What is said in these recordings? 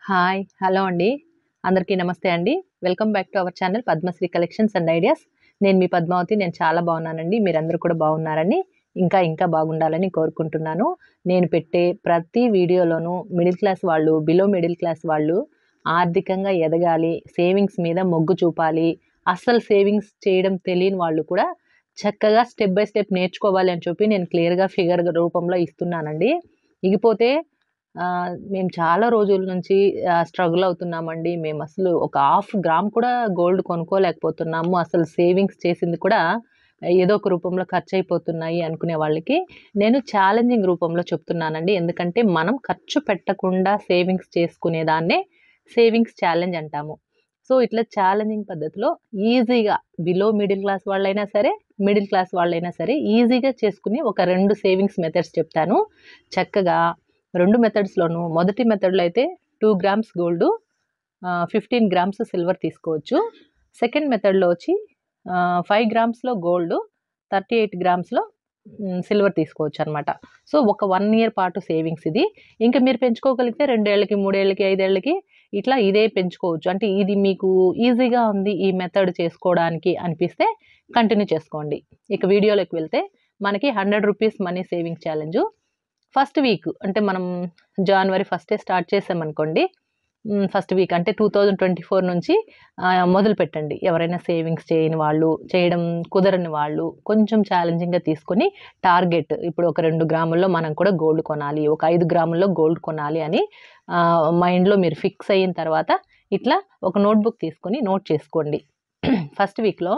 hi hello అండి అందరికీ నమస్తే అండి welcome back to our channel Padmasri collections and ideas నేను మీ పద్మావతి నేను చాలా బాగున్నానండి మీరందరూ కూడా బాగున్నారని ఇంకా ఇంకా బాగుండాలని కోరుకుంటున్నాను నేను పెట్టే ప్రతి వీడియోలోనూ మిడిల్ క్లాస్ వాళ్ళు బిలో మిడిల్ క్లాస్ వాళ్ళు ఆర్థికంగా ఎదగాలి సేవింగ్స్ మీద మొగ్గు చూపాలి అస్సలు సేవింగ్స్ చేయడం తెలియని వాళ్ళు కూడా చక్కగా స్టెప్ బై స్టెప్ నేర్చుకోవాలి అని చెప్పి నేను క్లియర్గా ఫిగర్ రూపంలో ఇస్తున్నానండి ఇకపోతే ఆ, మేము చాలా రోజుల నుంచి స్ట్రగుల్ అవుతున్నామండి మేము అసలు ఒక హాఫ్ గ్రామ్ కూడా గోల్డ్ కొనుక్కోలేకపోతున్నాము అసలు సేవింగ్స్ చేసింది కూడా ఏదో ఒక రూపంలో ఖర్చు అయిపోతున్నాయి అనుకునే వాళ్ళకి నేను ఛాలెంజింగ్ రూపంలో చెప్తున్నానండి ఎందుకంటే మనం ఖర్చు పెట్టకుండా సేవింగ్స్ చేసుకునేదాన్నే సేవింగ్స్ ఛాలెంజ్ అంటాము సో ఇట్లా ఛాలెంజింగ్ పద్ధతిలో ఈజీగా బిలో మిడిల్ క్లాస్ వాళ్ళైనా సరే మిడిల్ క్లాస్ వాళ్ళైనా సరే ఈజీగా చేసుకుని ఒక రెండు సేవింగ్స్ మెథడ్స్ చెప్తాను చక్కగా రెండు మెథడ్స్లోనూ మొదటి మెథడ్లో అయితే two grams gold fifteen grams silver తీసుకోవచ్చు సెకండ్ మెథడ్లో వచ్చి ఫైవ్ గ్రామ్స్లో గోల్డ్ థర్టీ ఎయిట్ గ్రామ్స్లో సిల్వర్ తీసుకోవచ్చు అనమాట సో ఒక వన్ ఇయర్ పాటు సేవింగ్స్ ఇది ఇంకా మీరు పెంచుకోగలిగితే రెండేళ్ళకి మూడేళ్ళకి ఐదేళ్ళకి ఇట్లా ఇదే పెంచుకోవచ్చు అంటే ఇది మీకు ఈజీగా ఉంది ఈ మెథడ్ చేసుకోవడానికి అనిపిస్తే కంటిన్యూ చేసుకోండి ఇక వీడియోలోకి వెళ్తే మనకి hundred rupees money saving challenge first week అంటే మనం జనవరి ఫస్టే స్టార్ట్ చేసామనుకోండి ఫస్ట్ వీక్ అంటే టూ థౌజండ్ ట్వంటీ ఫోర్ నుంచి ఆ, మొదలు పెట్టండి ఎవరైనా సేవింగ్స్ చేయని వాళ్ళు చేయడం కుదరని వాళ్ళు కొంచెం ఛాలెంజింగ్గా తీసుకొని టార్గెట్ ఇప్పుడు ఒక రెండు గ్రాముల్లో మనం కూడా గోల్డ్ కొనాలి ఒక ఐదు గ్రాముల్లో గోల్డ్ కొనాలి అని మైండ్లో మీరు ఫిక్స్ అయిన తర్వాత ఇట్లా ఒక నోట్బుక్ తీసుకొని నోట్ చేసుకోండి ఫస్ట్ వీక్లో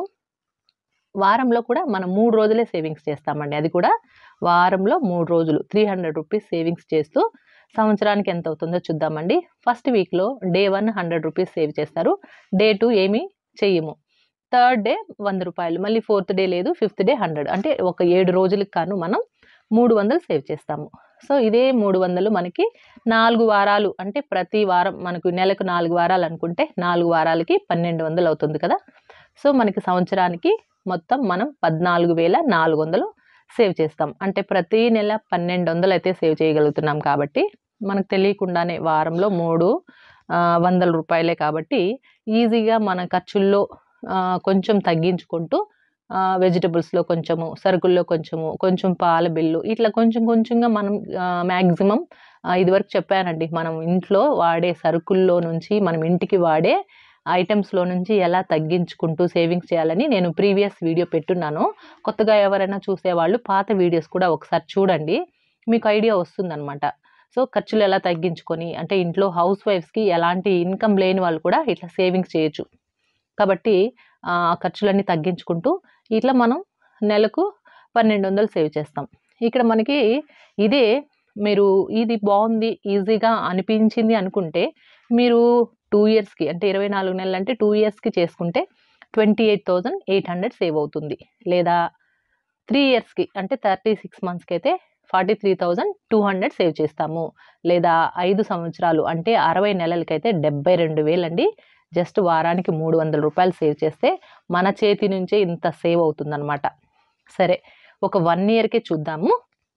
వారంలో కూడా మనం మూడు రోజులే సేవింగ్స్ చేస్తామండి అది కూడా వారంలో మూడు రోజులు త్రీ హండ్రెడ్ రూపీస్ సేవింగ్స్ చేస్తూ సంవత్సరానికి ఎంత అవుతుందో చూద్దామండి ఫస్ట్ వీక్లో day one hundred rupees save చేస్తారు డే టూ ఏమీ చెయ్యము థర్డ్ డే వంద రూపాయలు మళ్ళీ ఫోర్త్ డే లేదు ఫిఫ్త్ డే హండ్రెడ్ అంటే ఒక ఏడు రోజులకు కాను మనం మూడు వందలు సేవ్ చేస్తాము సో ఇదే మూడు వందలు మనకి నాలుగు వారాలు అంటే ప్రతి వారం మనకు నెలకు నాలుగు వారాలు అనుకుంటే నాలుగు వారాలకి పన్నెండు వందలు అవుతుంది కదా సో మనకి సంవత్సరానికి మొత్తం మనం పద్నాలుగు వేల నాలుగు వందలు సేవ్ చేస్తాం అంటే ప్రతి నెల పన్నెండు వందలు అయితే సేవ్ చేయగలుగుతున్నాం కాబట్టి మనకు తెలియకుండానే వారంలో మూడు ఆ, వందల రూపాయలే కాబట్టి ఈజీగా మన ఖర్చుల్లో ఆ, కొంచెం తగ్గించుకుంటూ వెజిటబుల్స్లో కొంచెము సరుకుల్లో కొంచెము కొంచెం పాల బిల్లు ఇట్లా కొంచెం కొంచెంగా మనం మ్యాక్సిమం ఇదివరకు చెప్పానండి మనం ఇంట్లో వాడే సరుకుల్లో నుంచి మనం ఇంటికి వాడే ఐటమ్స్లో నుంచి ఎలా తగ్గించుకుంటూ సేవింగ్స్ చేయాలని నేను ప్రీవియస్ వీడియో పెట్టున్నాను కొత్తగా ఎవరైనా చూసేవాళ్ళు పాత వీడియోస్ కూడా ఒకసారి చూడండి మీకు ఐడియా వస్తుందన్నమాట సో ఖర్చులు ఎలా తగ్గించుకొని అంటే ఇంట్లో హౌస్ వైఫ్స్కి ఎలాంటి ఇన్కమ్ లేని వాళ్ళు కూడా ఇట్లా సేవింగ్స్ చేయొచ్చు కాబట్టి ఆ ఖర్చులన్నీ తగ్గించుకుంటూ ఇట్లా మనం నెలకు పన్నెండు వందలు సేవ్ చేస్తాం ఇక్కడ మనకి ఇదే మీరు ఇది బాగుంది ఈజీగా అనిపించింది అనుకుంటే మీరు టూ ఇయర్స్కి అంటే ఇరవై నాలుగు నెలలు అంటే టూ ఇయర్స్కి చేసుకుంటే twenty eight thousand eight hundred save అవుతుంది లేదా త్రీ ఇయర్స్కి అంటే థర్టీ సిక్స్ మంత్స్కి అయితే forty three thousand two hundred save చేస్తాము లేదా ఐదు సంవత్సరాలు అంటే అరవై నెలలకైతే డెబ్బై రెండు వేలండి జస్ట్ వారానికి మూడు వందల రూపాయలు సేవ్ చేస్తే మన చేతి నుంచే ఇంత సేవ్ అవుతుందన్నమాట సరే ఒక వన్ ఇయర్కే చూద్దాము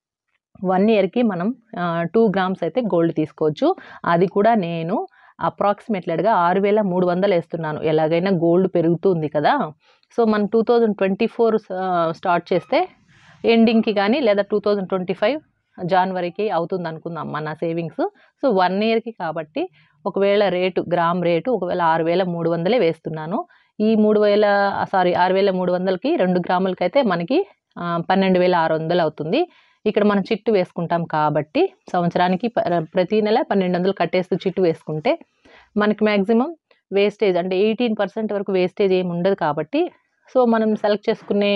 వన్ ఇయర్కి మనం టూ గ్రామ్స్ అయితే గోల్డ్ తీసుకోవచ్చు అది కూడా నేను అప్రాక్సిమేట్లీగా ఆరు వేల మూడు వందలు వేస్తున్నాను ఎలాగైనా గోల్డ్ పెరుగుతుంది కదా సో మనం two thousand twenty four start చేస్తే ఎండింగ్కి కానీ లేదా టూ థౌజండ్ ట్వంటీ ఫైవ్ జనవరికి అవుతుంది అనుకుందాం మన సేవింగ్స్ సో వన్ ఇయర్కి కాబట్టి ఒకవేళ రేటు గ్రామ్ రేటు ఒకవేళ ఆరు వేల మూడు వందలే వేస్తున్నాను ఈ మూడు వేల సారీ ఆరు వేల మూడు వందలకి రెండు గ్రాములకి అయితే మనకి ఆ, పన్నెండు వేల ఆరు వందలు అవుతుంది ఇక్కడ మనం చిట్టు వేసుకుంటాం కాబట్టి సంవత్సరానికి ప- ప్రతి నెల పన్నెండు వందలు కట్టేస్తూ చిట్టు వేసుకుంటే మనకి మ్యాక్సిమం వేస్టేజ్ అంటే ఎయిటీన్ పర్సెంట్ వరకు వేస్టేజ్ ఏమి ఉండదు కాబట్టి సో మనం సెలెక్ట్ చేసుకునే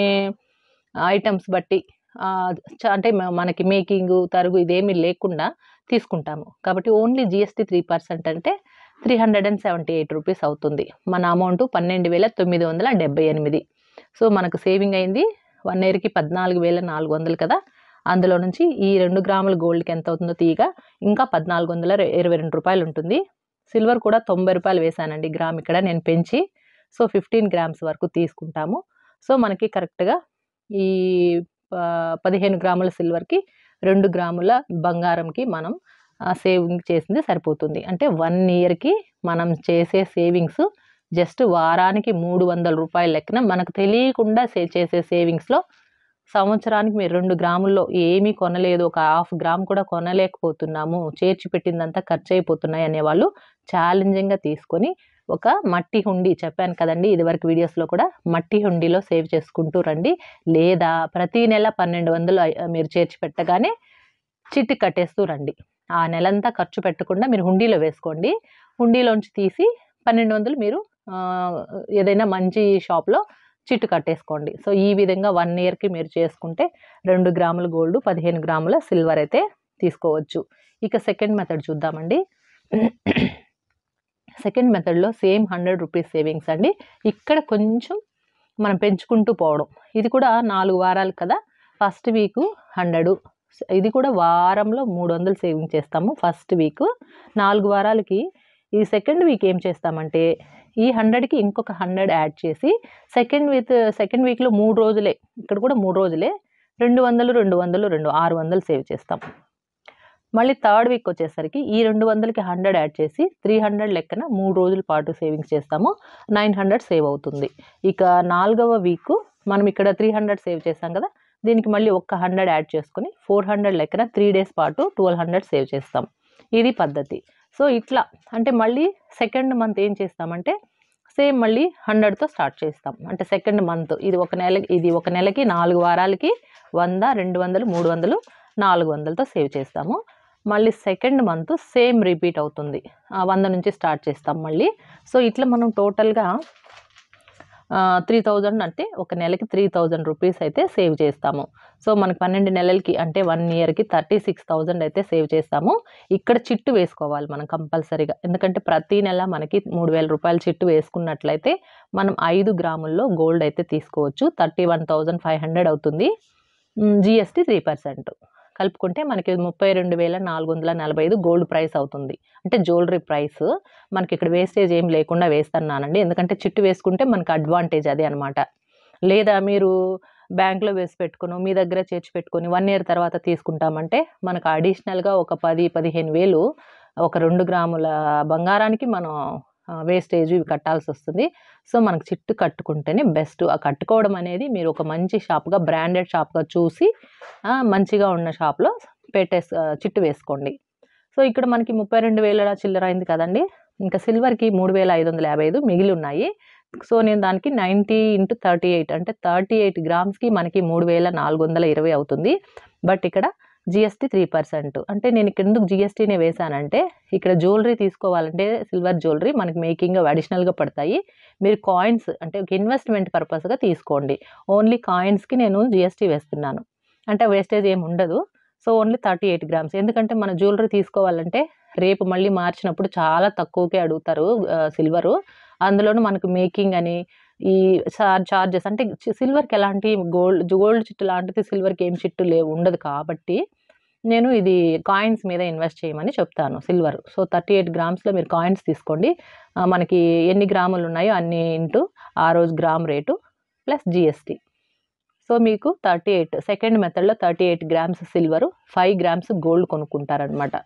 ఐటమ్స్ బట్టి ఆ, చ- అంటే మ- మనకి మేకింగ్ తరుగు ఇదేమీ లేకుండా తీసుకుంటాము కాబట్టి ఓన్లీ జిఎస్టీ త్రీ పర్సెంట్ అంటే three hundred and seventy eight rupees అవుతుంది మన అమౌంట్ పన్నెండు వేల తొమ్మిది వందల డెబ్బై ఎనిమిది సో మనకు సేవింగ్ అయింది వన్ ఇయర్కి పద్నాలుగు వేల నాలుగు వందలు కదా అందులో నుంచి ఈ రెండు గ్రాముల గోల్డ్కి ఎంత అవుతుందో తీయగా ఇంకా పద్నాలుగు వందల రె- ఇరవై రెండు రూపాయలు ఉంటుంది సిల్వర్ కూడా తొంభై రూపాయలు వేశానండి గ్రామ్ ఇక్కడ నేను పెంచి సో ఫిఫ్టీన్ గ్రామ్స్ వరకు తీసుకుంటాము సో మనకి కరెక్ట్గా ఈ ఆ, పదిహేను గ్రాముల సిల్వర్కి రెండు గ్రాముల బంగారంకి మనం సేవింగ్ చేసింది సరిపోతుంది అంటే వన్ ఇయర్కి మనం చేసే సేవింగ్స్ జస్ట్ వారానికి మూడు వందల రూపాయల లెక్కన మనకు తెలియకుండా సే చేసే సేవింగ్స్లో సంవత్సరానికి మీరు రెండు గ్రాముల్లో ఏమీ కొనలేదు ఒక హాఫ్ గ్రామ్ కూడా కొనలేకపోతున్నాము చేర్చి పెట్టిందంతా ఖర్చు అయిపోతున్నాయి అనేవాళ్ళు ఛాలెంజింగ్గా తీసుకొని ఒక మట్టి హుండీ చెప్పాను కదండి ఇదివరకు వీడియోస్లో కూడా మట్టి హుండీలో సేవ్ చేసుకుంటూ రండి లేదా ప్రతి నెల పన్నెండు వందలు అయ్- మీరు చేర్చి పెట్టగానే చిట్టి కట్టేస్తూ రండి ఆ నెలంతా ఖర్చు పెట్టకుండా మీరు హుండీలో వేసుకోండి హుండీలోంచి తీసి పన్నెండు వందలు మీరు ఆ, ఏదైనా మంచి షాప్లో చిట్టు కట్టేసుకోండి సో ఈ విధంగా వన్ ఇయర్కి మీరు చేసుకుంటే రెండు గ్రాముల గోల్డ్ పదిహేను గ్రాముల సిల్వర్ అయితే తీసుకోవచ్చు ఇక సెకండ్ మెథడ్ చూద్దామండి సెకండ్ మెథడ్లో సేమ్ హండ్రెడ్ రూపీస్ సేవింగ్స్ అండి ఇక్కడ కొంచెం మనం పెంచుకుంటూ పోవడం ఇది కూడా నాలుగు వారాలు కదా ఫస్ట్ వీక్ హండ్రెడ్ ఇది కూడా వారంలో మూడు వందలు సేవింగ్ చేస్తాము ఫస్ట్ వీక్ నాలుగు వారాలకి ఈ సెకండ్ వీక్ ఏం చేస్తామంటే ఈ హండ్రెడ్కి ఇంకొక హండ్రెడ్ యాడ్ చేసి సెకండ్ వీక్ సెకండ్ వీక్లో మూడు రోజులే ఇక్కడ కూడా మూడు రోజులే రెండు వందలు రెండు వందలు రెండు ఆరు వందలు సేవ్ చేస్తాం మళ్ళీ థర్డ్ వీక్ వచ్చేసరికి ఈ రెండు వందలకి హండ్రెడ్ యాడ్ చేసి త్రీ హండ్రెడ్ లెక్కన మూడు రోజుల పాటు సేవింగ్స్ చేస్తాము నైన్ హండ్రెడ్ సేవ్ అవుతుంది ఇక నాలుగవ వీక్ మనం ఇక్కడ త్రీ హండ్రెడ్ సేవ్ చేస్తాం కదా దీనికి మళ్ళీ ఒక్క హండ్రెడ్ యాడ్ చేసుకొని ఫోర్ హండ్రెడ్ లెక్కన త్రీ డేస్ పాటు ట్వెల్వ్ హండ్రెడ్ సేవ్ చేస్తాం ఇది పద్ధతి సో ఇట్లా అంటే మళ్ళీ సెకండ్ మంత్ ఏం చేస్తామంటే సేమ్ మళ్ళీ హండ్రెడ్తో స్టార్ట్ చేస్తాం అంటే సెకండ్ మంత్ ఇది ఒక నెల ఇది ఒక నెలకి నాలుగు వారాలకి వంద రెండు వందలు మూడు వందలు నాలుగు వందలతో సేవ్ చేస్తాము మళ్ళీ సెకండ్ మంత్ సేమ్ రిపీట్ అవుతుంది ఆ వంద నుంచి స్టార్ట్ చేస్తాం మళ్ళీ సో ఇట్లా మనం టోటల్గా త్రీ థౌజండ్ అంటే ఒక నెలకి త్రీ థౌజండ్ రూపీస్ అయితే సేవ్ చేస్తాము సో మనకి పన్నెండు నెలలకి అంటే వన్ ఇయర్కి థర్టీ సిక్స్ థౌజండ్ అయితే సేవ్ చేస్తాము ఇక్కడ చిట్టు వేసుకోవాలి మనం కంపల్సరీగా ఎందుకంటే ప్రతి నెల మనకి మూడు వేల రూపాయల చిట్టు వేసుకున్నట్లయితే మనం ఐదు గ్రాముల్లో గోల్డ్ అయితే తీసుకోవచ్చు thirty one thousand five hundred అవుతుంది జిఎస్టీ త్రీ పర్సెంట్ కలుపుకుంటే మనకి ముప్పై రెండు వేల నాలుగు వందల నలభై ఐదు గోల్డ్ ప్రైస్ అవుతుంది అంటే జ్యువెలరీ ప్రైస్ మనకి ఇక్కడ వేస్టేజ్ ఏం లేకుండా వేస్తున్నానండి ఎందుకంటే చిట్టు వేసుకుంటే మనకి అడ్వాంటేజ్ అదే అనమాట లేదా మీరు బ్యాంక్లో వేసి పెట్టుకుని మీ దగ్గర చేర్చి పెట్టుకొని వన్ ఇయర్ తర్వాత తీసుకుంటామంటే మనకు అడిషనల్గా ఒక పది పదిహేను వేలు ఒక రెండు గ్రాముల బంగారానికి మనం వేస్టేజ్ ఇవి కట్టాల్సి వస్తుంది సో మనకు చిట్టు కట్టుకుంటేనే బెస్ట్ ఆ కట్టుకోవడం అనేది మీరు ఒక మంచి షాప్గా బ్రాండెడ్ షాప్గా చూసి ఆ, మంచిగా ఉన్న షాప్లో పెట్టేసి ఆ, చిట్టు వేసుకోండి సో ఇక్కడ మనకి ముప్పై రెండు వేల చిల్లర అయింది కదండి ఇంకా సిల్వర్కి మూడు వేల ఐదు వందల యాభై ఐదు మిగిలి ఉన్నాయి సో నేను దానికి నైంటీ ఇంటూ థర్టీ ఎయిట్ అంటే థర్టీ ఎయిట్ గ్రామ్స్కి మనకి మూడు వేల నాలుగు వందల ఇరవై అవుతుంది బట్ ఇక్కడ జిఎస్టీ త్రీ పర్సెంట్ అంటే నేను ఇక్కడ ఎందుకు జిఎస్టీనే వేశానంటే ఇక్కడ జ్యువెలరీ తీసుకోవాలంటే సిల్వర్ జ్యువెలరీ మనకి మేకింగ్ అడిషనల్గా పడతాయి మీరు కాయిన్స్ అంటే ఒక ఇన్వెస్ట్మెంట్ పర్పస్గా తీసుకోండి ఓన్లీ కాయిన్స్కి నేను జిఎస్టీ వేస్తున్నాను అంటే వేస్టేజ్ ఏమి ఉండదు so only thirty eight grams ఎందుకంటే మన జ్యువెలరీ తీసుకోవాలంటే రేపు మళ్ళీ మార్చినప్పుడు చాలా తక్కువకే అడుగుతారు సిల్వరు అందులోనూ మనకు మేకింగ్ అని ఈ చార్జెస్ అంటే సిల్వర్కి ఎలాంటి గోల్డ్ గోల్డ్ చిట్టు లాంటిది సిల్వర్కి ఏం చిట్టు లేవు ఉండదు కాబట్టి నేను ఇది కాయిన్స్ మీద ఇన్వెస్ట్ చేయమని చెప్తాను సిల్వర్ సో థర్టీ ఎయిట్ గ్రామ్స్లో మీరు కాయిన్స్ తీసుకోండి ఆ, మనకి ఎన్ని గ్రాములు ఉన్నాయో అన్ని ఇంటూ ఆ రోజు gram rate plus GST so మీకు థర్టీ ఎయిట్ సెకండ్ మెథడ్లో thirty eight grams silver five grams gold కొనుక్కుంటారనమాట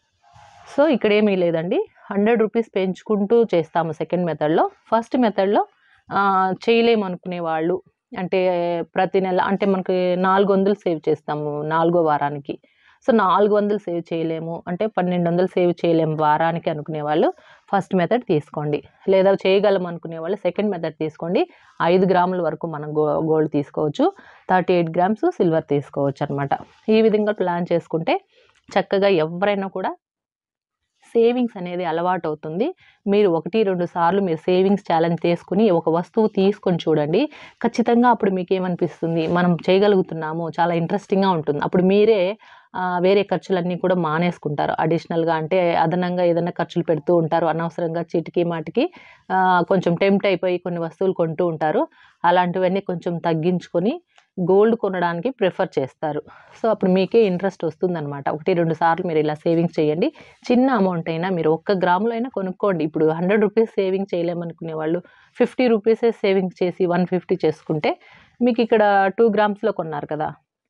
సో ఇక్కడ ఏమీ లేదండి హండ్రెడ్ రూపీస్ పెంచుకుంటూ చేస్తాము సెకండ్ మెథడ్లో ఫస్ట్ మెథడ్లో చేయలేము అనుకునే వాళ్ళు అంటే ప్రతి నెల అంటే మనకి నాలుగు వందలు సేవ్ చేస్తాము నాలుగో వారానికి సో నాలుగు వందలు సేవ్ చేయలేము అంటే పన్నెండు వందలు సేవ్ చేయలేము వారానికి అనుకునే వాళ్ళు ఫస్ట్ మెథడ్ తీసుకోండి లేదా చేయగలం అనుకునే వాళ్ళు సెకండ్ మెథడ్ తీసుకోండి ఐదు గ్రాముల వరకు మనం గో గోల్డ్ తీసుకోవచ్చు థర్టీ ఎయిట్ గ్రామ్స్ సిల్వర్ తీసుకోవచ్చు అనమాట ఈ విధంగా ప్లాన్ చేసుకుంటే చక్కగా ఎవరైనా కూడా సేవింగ్స్ అనేది అలవాటు అవుతుంది మీరు ఒకటి రెండు సార్లు మీరు సేవింగ్స్ ఛాలెంజ్ చేసుకుని ఒక వస్తువు తీసుకొని చూడండి ఖచ్చితంగా అప్పుడు మీకు ఏమనిపిస్తుంది మనం చేయగలుగుతున్నాము చాలా ఇంట్రెస్టింగ్గా ఉంటుంది అప్పుడు మీరే ఆ, వేరే ఖర్చులన్నీ కూడా మానేసుకుంటారు అడిషనల్గా అంటే అదనంగా ఏదైనా ఖర్చులు పెడుతూ ఉంటారు అనవసరంగా చిటికి మాటికి ఆ, కొంచెం టెంప్ట్ అయిపోయి కొన్ని వస్తువులు కొంటూ ఉంటారు అలాంటివన్నీ కొంచెం తగ్గించుకొని గోల్డ్ కొనడానికి ప్రిఫర్ చేస్తారు సో అప్పుడు మీకే ఇంట్రెస్ట్ వస్తుందన్నమాట ఒకటి రెండు సార్లు మీరు ఇలా సేవింగ్స్ చేయండి చిన్న అమౌంట్ అయినా మీరు ఒక్క గ్రాములో అయినా కొనుక్కోండి ఇప్పుడు హండ్రెడ్ రూపీస్ సేవింగ్ చేయలేమనుకునే వాళ్ళు ఫిఫ్టీ రూపీసే సేవింగ్ చేసి వన్ ఫిఫ్టీ చేసుకుంటే మీకు ఇక్కడ టూ గ్రామ్స్లో కొన్నారు కదా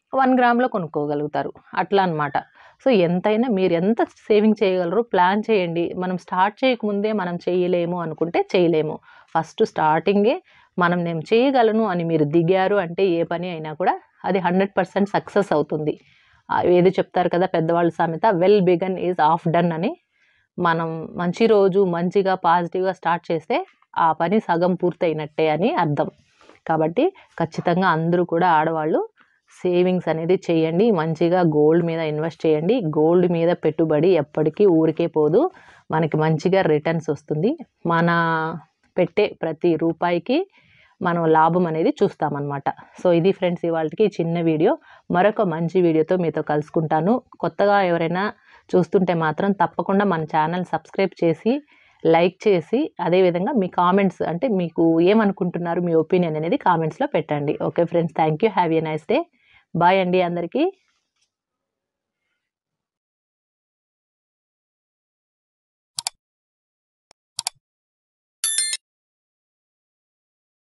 వన్ గ్రామ్లో కొనుక్కోగలుగుతారు అట్లా అన్నమాట సో ఎంతైనా మీరు ఎంత సేవింగ్ చేయగలరో ప్లాన్ చేయండి మనం స్టార్ట్ చేయకముందే మనం చేయలేము అనుకుంటే చేయలేము ఫస్ట్ స్టార్టింగే మనం నేను చేయగలను అని మీరు దిగారు అంటే ఏ పని అయినా కూడా అది హండ్రెడ్ పర్సెంట్ సక్సెస్ అవుతుంది ఆ, ఏది చెప్తారు కదా పెద్దవాళ్ళ సామెత well begun is half done అని మనం మంచి రోజు మంచిగా పాజిటివ్గా స్టార్ట్ చేస్తే ఆ పని సగం పూర్తయినట్టే అని అర్థం కాబట్టి ఖచ్చితంగా అందరూ కూడా ఆడవాళ్ళు సేవింగ్స్ అనేది చేయండి మంచిగా గోల్డ్ మీద ఇన్వెస్ట్ చేయండి గోల్డ్ మీద పెట్టుబడి ఎప్పటికీ ఊరికే పోదు మనకి మంచిగా రిటర్న్స్ వస్తుంది మన పెట్టే ప్రతి రూపాయికి మనం లాభం అనేది చూస్తామన్నమాట సో ఇది ఫ్రెండ్స్ ఇవాళకి చిన్న వీడియో మరొక మంచి వీడియోతో మీతో కలుసుకుంటాను కొత్తగా ఎవరైనా చూస్తుంటే మాత్రం తప్పకుండా మన ఛానల్ సబ్స్క్రైబ్ చేసి లైక్ చేసి అదేవిధంగా మీ కామెంట్స్ అంటే మీకు ఏమనుకుంటున్నారు మీ ఒపీనియన్ అనేది కామెంట్స్లో పెట్టండి okay friends thank you have a nice day bye అండి అందరికీ